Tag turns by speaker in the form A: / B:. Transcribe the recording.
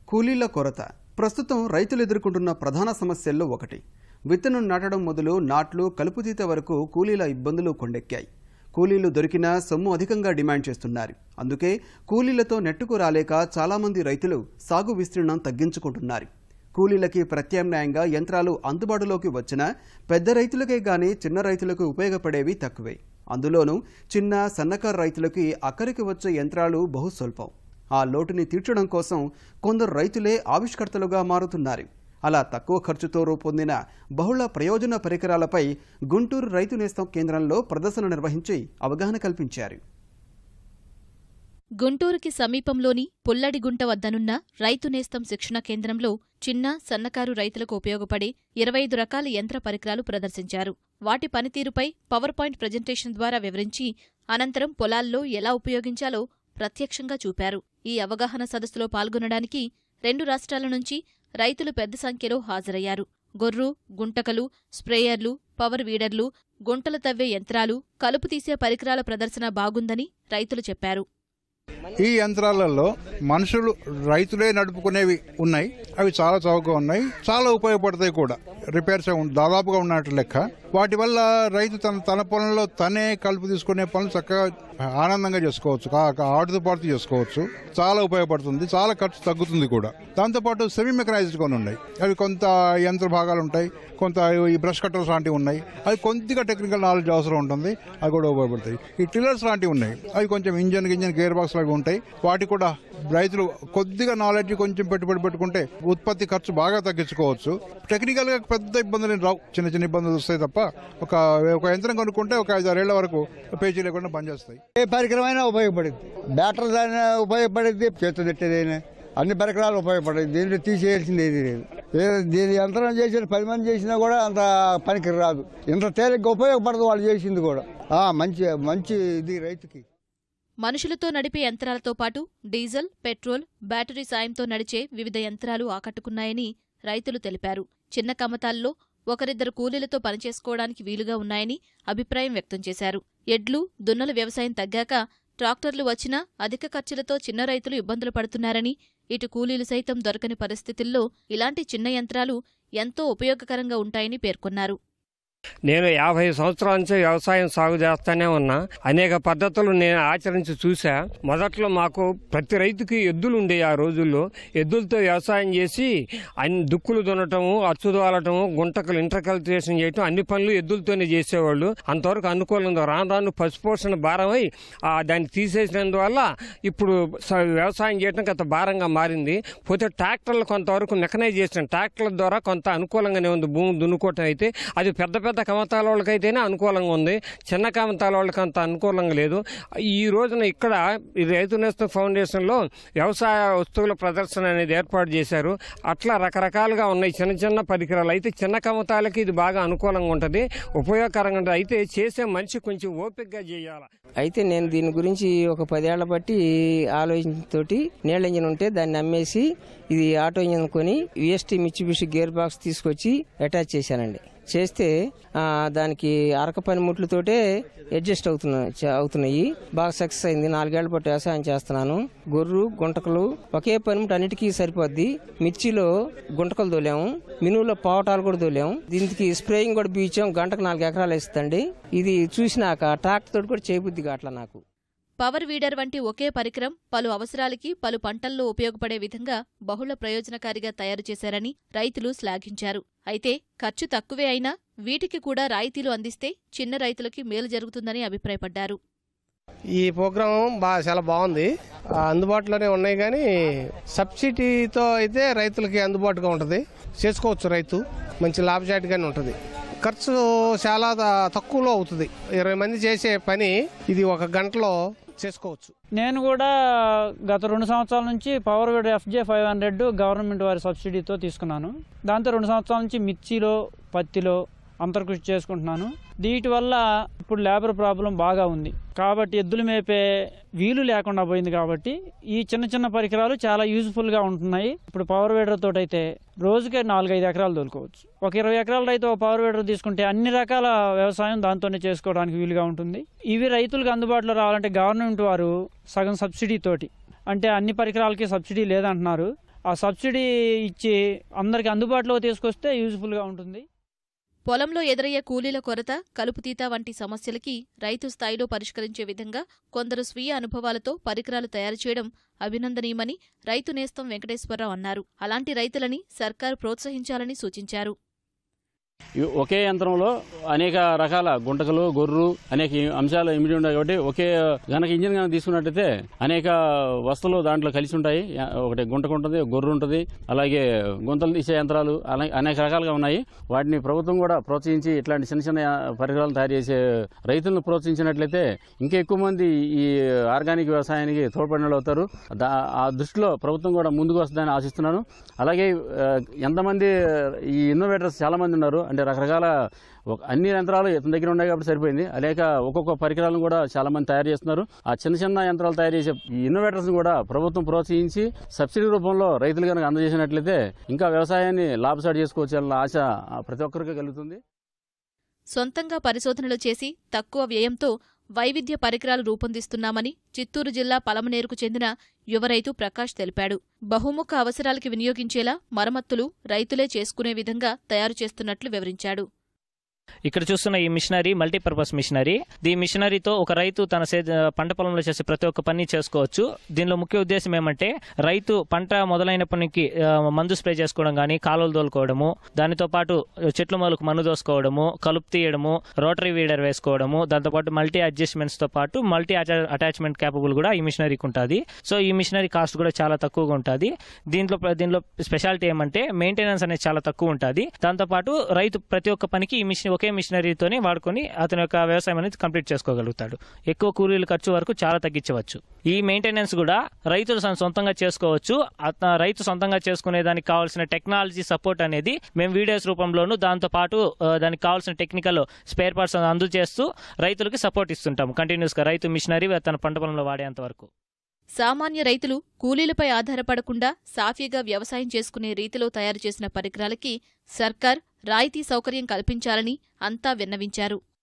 A: కూలీల కొరత ప్రస్తుతం రైతులు ఎదుర్కొంటున్న ప్రధాన సమస్యల్లో ఒకటి విత్తనం నాటడం మొదలు నాట్లు కలుపుతీత వరకు కూలీల ఇబ్బందులు కొండెక్కాయి కూలీలు దొరికినా సొమ్ము అధికంగా డిమాండ్ చేస్తున్నారు అందుకే కూలీలతో నెట్టుకు రాలేక చాలామంది రైతులు సాగు విస్తీర్ణం తగ్గించుకుంటున్నారు కూలీలకి ప్రత్యామ్నాయంగా యంత్రాలు అందుబాటులోకి వచ్చినా పెద్ద రైతులకే గాని చిన్న రైతులకు ఉపయోగపడేవి తక్కువే అందులోనూ చిన్న సన్నకారు రైతులకి అక్కడికి వచ్చే యంత్రాలు బహు స్వల్పం ఆ లోటుని తీర్చడం కోసం కొందరు రైతులే ఆవిష్కర్తలుగా మారుతున్నారు అలా తక్కువ ఖర్చుతో రూపొందిన బహుళ ప్రయోజన పరికరాలపై గుంటూరు రైతు నేస్తం కేంద్రంలో ప్రదర్శన నిర్వహించి అవగాహన కల్పించారు
B: గుంటూరుకి సమీపంలోని పుల్లడిగుంట వద్దనున్న రైతు నేస్తం శిక్షణ కేంద్రంలో చిన్న సన్నకారు రైతులకు ఉపయోగపడే ఇరవై ఐదు రకాల యంత్ర పరికరాలు ప్రదర్శించారు వాటి పనితీరుపై పవర్ పాయింట్ ప్రజెంటేషన్ ద్వారా వివరించి అనంతరం పొలాల్లో ఎలా ఉపయోగించాలో ప్రత్యక్షంగా చూపారు ఈ అవగాహన సదస్సులో పాల్గొనడానికి రెండు రాష్ట్రాల నుంచి రైతులు పెద్ద సంఖ్యలో హాజరయ్యారు గొర్రు గుంటకలు స్ప్రేయర్లు పవర్ వీడర్లు గుంటలు తవ్వే యంత్రాలు కలుపు తీసే పరికరాల ప్రదర్శన బాగుందని రైతులు చెప్పారు
C: ఈ యంత్రాలలో మనుషులు రైతులే నడుపుకునేవి ఉన్నాయి అవి చాలా చౌకగా ఉన్నాయి చాలా ఉపయోగపడతాయి కూడా రిపేర్స్ దాదాపుగా ఉన్నట్టు లెక్క వాటి వల్ల రైతు తన తన పొలంలో తనే కలుపు తీసుకునే పనులు చక్కగా ఆనందంగా చేసుకోవచ్చు కా- కా- ఆడుతూ పాడుతూ చేసుకోవచ్చు చాలా ఉపయోగపడుతుంది చాలా ఖర్చు తగ్గుతుంది కూడా దాంతోపాటు సెమీ మెకనైజ్డ్ కొన్ని ఉన్నాయి అవి కొంత యంత్ర భాగాలు ఉంటాయి కొంత ఈ బ్రష్ కట్టర్స్ లాంటివి ఉన్నాయి అవి కొద్దిగా టెక్నికల్ నాలెడ్జ్ అవసరం ఉంటుంది అవి కూడా ఉపయోగపడతాయి ఈ టిల్లర్స్ లాంటివి ఉన్నాయి అవి కొంచెం ఇంజన్ ఇంజన్ గేర్ బాక్స్ లాగా ఉంటాయి వాటి కూడా రైతులు కొద్దిగా నాలెడ్జ్ కొంచెం పెట్టుబడి పెట్టుకుంటే ఉత్పత్తి ఖర్చు బాగా తగ్గించుకోవచ్చు టెక్నికల్ గా పెద్ద ఇబ్బందులు ఏం రావు చిన్న చిన్న ఇబ్బందులు వస్తాయి తప్ప ఒక ఒక యంత్రం కొనుక్కుంటే ఒక ఐదు ఆరేళ్ల వరకు పేజీ లేకుండా పనిచేస్తాయి
D: ఏ పరికరమైనా ఉపయోగపడుద్ది బ్యాటరీ అయినా ఉపయోగపడుద్ది చేతి తిట్టేదైనా అన్ని పరికరాలు ఉపయోగపడేది దీంట్లో తీసేయాల్సింది ఏది లేదు ఏ- దీని యంత్రం చేసిన పది మంది చేసినా కూడా అంత పనికి రాదు ఇంత తేలిగ్గా ఉపయోగపడదు వాళ్ళు చేసింది కూడా ఆ, మంచి మంచి ఇది రైతుకి
B: మనుషులతో నడిపే యంత్రాలతో పాటు డీజిల్ పెట్రోల్ బ్యాటరీ సాయంతో నడిచే వివిధ యంత్రాలు ఆకట్టుకున్నాయని రైతులు తెలిపారు చిన్న కమతాల్లో ఒకరిద్దరు కూలీలతో పనిచేసుకోవడానికి వీలుగా ఉన్నాయని అభిప్రాయం వ్యక్తం చేశారు ఎడ్లు దున్నల వ్యవసాయం తగ్గాక ట్రాక్టర్లు వచ్చినా అధిక ఖర్చులతో చిన్న రైతులు ఇబ్బందులు పడుతున్నారని ఇటు కూలీలు సైతం దొరకని పరిస్థితుల్లో ఇలాంటి చిన్న యంత్రాలు ఎంతో ఉపయోగకరంగా ఉంటాయని పేర్కొన్నారు
E: నేను యాభై సంవత్సరాల నుంచి వ్యవసాయం సాగు చేస్తానే ఉన్నా అనేక పద్ధతులు నేను ఆచరించి చూసా మొదట్లో మాకు ప్రతి రైతుకి ఎద్దులు ఉండేవి ఆ రోజుల్లో ఎద్దులతో వ్యవసాయం చేసి అన్ని దుక్కులు దున్నటము అచ్చు దోలటము గుంటకలు ఇంటర్ కల్టివేషన్ చేయటం అన్ని పనులు ఎద్దులతోనే చేసేవాళ్ళు అంతవరకు అనుకూలంగా రాను రాను పశుపోషణ భారమై ఆ దాన్ని తీసేసినందువల్ల ఇప్పుడు స- వ్యవసాయం చేయడం కొంత భారంగా మారింది పోతే ట్రాక్టర్లు కొంతవరకు మెకనైజేషన్ ట్రాక్టర్ల ద్వారా కొంత అనుకూలంగానే ఉంది భూమి దున్నుకోవటం అయితే అది పెద్ద పెద్ద కమతాల వాళ్ళకైతేనే అనుకూలంగా ఉంది చిన్న కమతాల వాళ్ళకి అంత అనుకూలంగా లేదు ఈ రోజున ఇక్కడ ఈ రైతు నేస్తం ఫౌండేషన్లో వ్యవసాయ వస్తువుల ప్రదర్శన అనేది ఏర్పాటు చేశారు అట్లా రకరకాలుగా ఉన్నాయి చిన్న చిన్న పరికరాలు అయితే చిన్న కమతాలకి ఇది బాగా అనుకూలంగా ఉంటుంది ఉపయోగకరంగా ఉంటుంది అయితే చేసే మనిషి కొంచెం ఓపికగా చేయాలి
F: అయితే నేను దీని గురించి ఒక పదేళ్ల బట్టి ఆలోచనతోటి నీళ్ళ ఇంజిన్ ఉంటే దాన్ని అమ్మేసి ఇది ఆటో ఇంజిన్ కొని విఎస్టీ మిచ్చిబిషి గేర్ బాక్స్ తీసుకొచ్చి అటాచ్ చేశానండి చేస్తే ఆ, దానికి అరక పనిముట్లతోటే అడ్జస్ట్ అవుతున్నా చ- అవుతున్నాయి బాగా సక్సెస్ అయింది నాలుగేళ్ల పాటు వ్యవసాయం చేస్తున్నాను గొర్రు గుంటకలు ఒకే పనిముట్టు అన్నిటికీ సరిపోద్ది మిర్చిలో గుంటకలు తోలాము మినువులో పావటాలు కూడా తోలాము దీనికి స్ప్రేయింగ్ కూడా బీచాం గంటకు నాలుగు ఎకరాలు వేస్తుందండి ఇది చూసినాక ట్రాక్టర్ తోటి కూడా చేయబుద్ది కావట్లా నాకు
B: పవర్ వీడర్ వంటి ఒకే పరికరం పలు అవసరాలకి పలు పంటల్లో ఉపయోగపడే విధంగా బహుళ ప్రయోజనకారిగా తయారు చేశారని రైతులు శ్లాఘించారు అయితే ఖర్చు తక్కువే అయినా వీటికి కూడా రాయితీలు అందిస్తే చిన్న రైతులకి మేలు జరుగుతుందని అభిప్రాయపడ్డారు
G: ఈ ప్రోగ్రాం బాగా చాలా బాగుంది ఆ, అందుబాటులోనే ఉన్నాయి కానీ సబ్సిడీతో అయితే రైతులకి అందుబాటుగా ఉంటుంది చేసుకోవచ్చు రైతు మంచి లాభసాటిగానే ఉంటుంది ఖర్చు చాలా త- తక్కువలో అవుతుంది ఇరవై మంది చేసే పని ఇది ఒక గంటలో చేసుకోవచ్చు
H: నేను కూడా గత రెండు సంవత్సరాల నుంచి power weed FJ five hundred government వారి సబ్సిడీతో తీసుకున్నాను దాంతో రెండు సంవత్సరాల నుంచి మిర్చిలో పత్తిలో అంతర్కృషి చేసుకుంటున్నాను వీటి వల్ల ఇప్పుడు లేబర్ ప్రాబ్లం బాగా ఉంది కాబట్టి ఎద్దులు మేపే వీలు లేకుండా పోయింది కాబట్టి ఈ చిన్న చిన్న పరికరాలు చాలా యూజ్ఫుల్ గా ఉంటున్నాయి ఇప్పుడు పవర్ వీడర్ తోటి అయితే రోజుకే నాలుగైదు ఎకరాలు తోలుకోవచ్చు ఒక ఇరవై ఎకరాల రైతు ఒక పవర్ వీడర్ తీసుకుంటే అన్ని రకాల వ్యవసాయం దాంతోనే చేసుకోవడానికి వీలుగా ఉంటుంది ఇవి రైతులకు అందుబాటులో రావాలంటే గవర్నమెంట్ వారు సగం సబ్సిడీ తోటి అంటే అన్ని పరికరాలకి సబ్సిడీ లేదంటున్నారు ఆ సబ్సిడీ ఇచ్చి అందరికి అందుబాటులో తీసుకొస్తే యూజ్ఫుల్గా ఉంటుంది
B: పొలంలో ఎదురయ్యే కూలీల కొరత కలుపుతీత వంటి సమస్యలకి రైతు స్థాయిలో పరిష్కరించే విధంగా కొందరు స్వీయ అనుభవాలతో పరికరాలు తయారు చేయడం అభినందనీయమని రైతు నేస్తం వెంకటేశ్వరరావు అన్నారు అలాంటి రైతులని సర్కారు ప్రోత్సహించాలని సూచించారు
I: ఇవి ఒకే యంత్రంలో అనేక రకాల గుంటకలు గొర్రు అనేక అంశాలు ఇమిడి ఉన్నాయి కాబట్టి ఒకే గనక ఇంజిన్ కనుక తీసుకున్నట్టయితే అనేక వస్తువులు దాంట్లో కలిసి ఉంటాయి ఒకటి గుంటకు ఉంటుంది గొర్రు ఉంటుంది అలాగే గుంతలు తీసే యంత్రాలు అలా అనేక రకాలుగా ఉన్నాయి వాటిని ప్రభుత్వం కూడా ప్రోత్సహించి ఇట్లాంటి చిన్న చిన్న పరికరాలు తయారు చేసే రైతులను ప్రోత్సహించినట్లయితే ఇంకా ఎక్కువ మంది ఈ ఆర్గానిక్ వ్యవసాయానికి తోడ్పడిన వాళ్ళు అవుతారు దా- ఆ దృష్టిలో ప్రభుత్వం కూడా ముందుకు వస్తుందని ఆశిస్తున్నాను అలాగే ఆ, ఎంతమంది ఈ ఇన్నోవేటర్స్ చాలా మంది ఉన్నారు అంటే రకరకాల ఒక అన్ని యంత్రాలు ఇతని దగ్గర ఉన్నాయి కాబట్టి సరిపోయింది అనేక ఒక్కొక్క పరికరాలను కూడా చాలా మంది తయారు చేస్తున్నారు ఆ చిన్న చిన్న యంత్రాలు తయారు చేసే ఈ ఇన్నోవేటర్స్ కూడా ప్రభుత్వం ప్రోత్సహించి సబ్సిడీ రూపంలో రైతులు కనుక అందజేసినట్లయితే ఇంకా వ్యవసాయాన్ని లాభసాటి చేసుకోవచ్చాలన్న ఆశ ఆ, ప్రతి ఒక్కరికి కలుగుతుంది
B: సొంతంగా పరిశోధనలు చేసి తక్కువ వ్యయంతో వైవిధ్య పరికరాలు రూపొందిస్తున్నామని చిత్తూరు జిల్లా పలమనేరుకు చెందిన యువ రైతు ప్రకాష్ తెలిపాడు బహుముఖ అవసరాలకి వినియోగించేలా మరమ్మతులు రైతులే చేసుకునే విధంగా తయారు చేస్తున్నట్లు వివరించాడు
J: ఇక్కడ చూస్తున్న ఈ మిషనరీ మల్టీపర్పస్ మిషనరీ ఈ మిషనరీతో ఒక రైతు తన సే- పంట పొలంలో చేసే ప్రతి ఒక్క పని చేసుకోవచ్చు దీనిలో ముఖ్య ఉద్దేశం ఏమంటే రైతు పంట మొదలైనప్పటికి ఆ, మందు స్ప్రే చేసుకోవడం కానీ కాలువలు తోలుకోవడము దానితో పాటు చెట్ల మొదలకు మన్ను దోసుకోవడము కలుపు తీయడము రోటరీ వీడర్ వేసుకోవడము దాంతోపాటు మల్టీ అడ్జస్ట్మెంట్స్ తో పాటు మల్టీ అటాచ్మెంట్ క్యాపబుల్ కూడా ఈ మిషనరీకి ఉంటుంది సో ఈ మిషనరీ కాస్ట్ కూడా చాలా తక్కువగా ఉంటుంది దీంట్లో దీనిలో స్పెషాలిటీ ఏమంటే మెయింటెనెన్స్ అనేది చాలా తక్కువ ఉంటుంది దాంతోపాటు రైతు ప్రతి ఒక్క పనికి ఈ మిషన్ ఒకే మిషనరీతోనే వాడుకొని అతని యొక్క వ్యవసాయం అనేది కంప్లీట్ చేసుకోగలుగుతాడు ఎక్కువ కూలీల ఖర్చు వరకు చాలా తగ్గించవచ్చు ఈ మెయింటెనెన్స్ కూడా రైతులు సొం- సొంతంగా చేసుకోవచ్చు అత- రైతు సొంతంగా చేసుకునే దానికి కావాల్సిన టెక్నాలజీ సపోర్ట్ అనేది మేము వీడియోస్ రూపంలోను దాంతో పాటు ఆ, దానికి కావాల్సిన టెక్నికల్ స్పేర్ పార్ట్స్ అందజేస్తూ రైతులకి సపోర్ట్ ఇస్తుంటాము కంటిన్యూస్ గా రైతు మిషనరీ తన పంట పొలంలో వాడేంత వరకు
B: సామాన్య రైతులు కూలీలపై ఆధారపడకుండా సాఫీగా వ్యవసాయం చేసుకునే రీతిలో తయారు చేసిన పరికరాలకి సర్కార్ రాయితీ సౌకర్యం కల్పించాలని అంతా విన్నవించారు